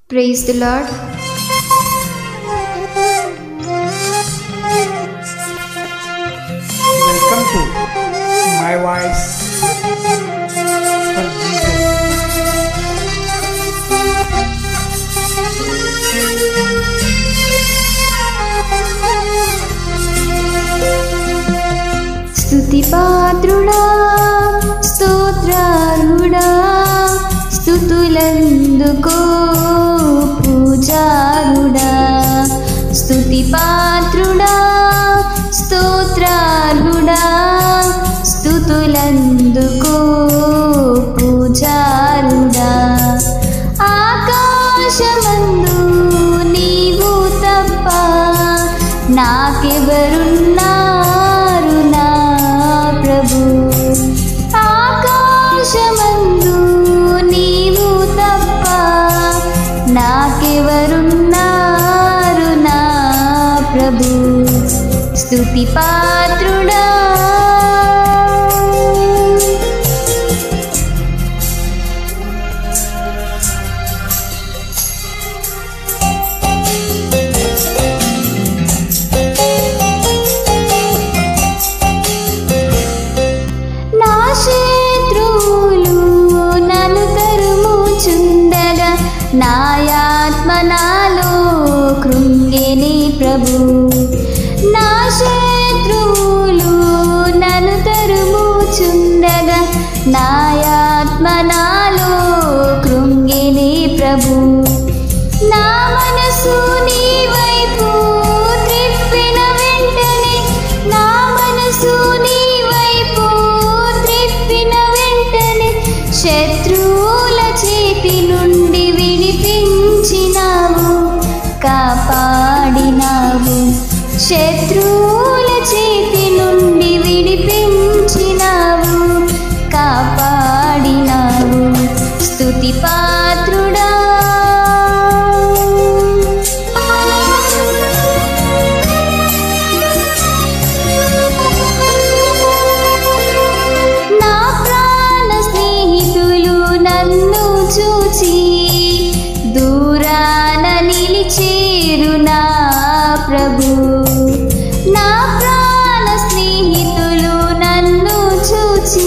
Praise the Lord. Welcome to My Voice for Jesus. స్తుతి పాత్రుడా స్తోత్రారుడా స్థుతులందుకో పూజారుడా స్తుతి పాత్రుడా స్తోత్రారుడా స్థుతులందుకో పూజారుడా ఆకాశమందు నీవు తప్ప నాకెవరున్నారు నా ప్రభు ఆకాశమందు నీవు తప్ప నాకెవరున్నారు నా ప్రభు స్తుతి పాత్రుడా నా శత్రువులు నన్ను తరుముచుండగా నాయాత్మ నాలో కృంగిని ప్రభు నా శత్రువులు నన్ను తరుముచుండగా నాయాత్మ నాలో కృంగిని ప్రభు నా మనసు నీ వైపు త్రిప్పిన వెంటనే నా మనసు నీ వైపు త్రిప్పిన వెంటనే శత్రువుల చేతి నుండి విడిపించినావు కాపాడినావు శత్రువుల చేతి నుండి విడిపించినావు కాపాడినావు స్తుతి పాత్రుడా నా ప్రాణ స్నేహితులు నన్ను చూచి దూరాన నిలిచేరు నా ప్రభు నా ప్రాణ స్నేహితులు నన్ను చూచి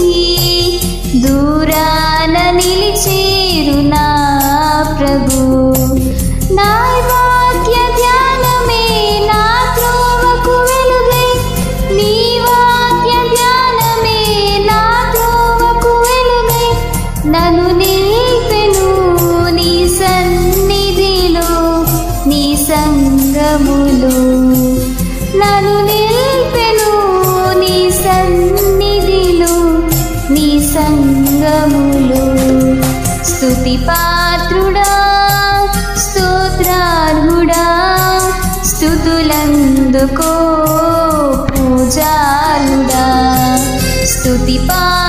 దూరాన నిలిచేరు నా ప్రభు నా వాక్య ధ్యానమే నా త్రోవకు వెలుగై నీ వాక్య ధ్యానమే నా త్రోవకు వెలుగై నన్ను నిల్పెను నీ సన్నిధిలో నీ సంగములో నన్ను నిల్పెను నీ సన్నిధిలో నీ సంగములో స్తుతి పాత్రుడా స్తోత్రార్హుడా స్థుతులందుకో పూజారుడా స్తుతి పా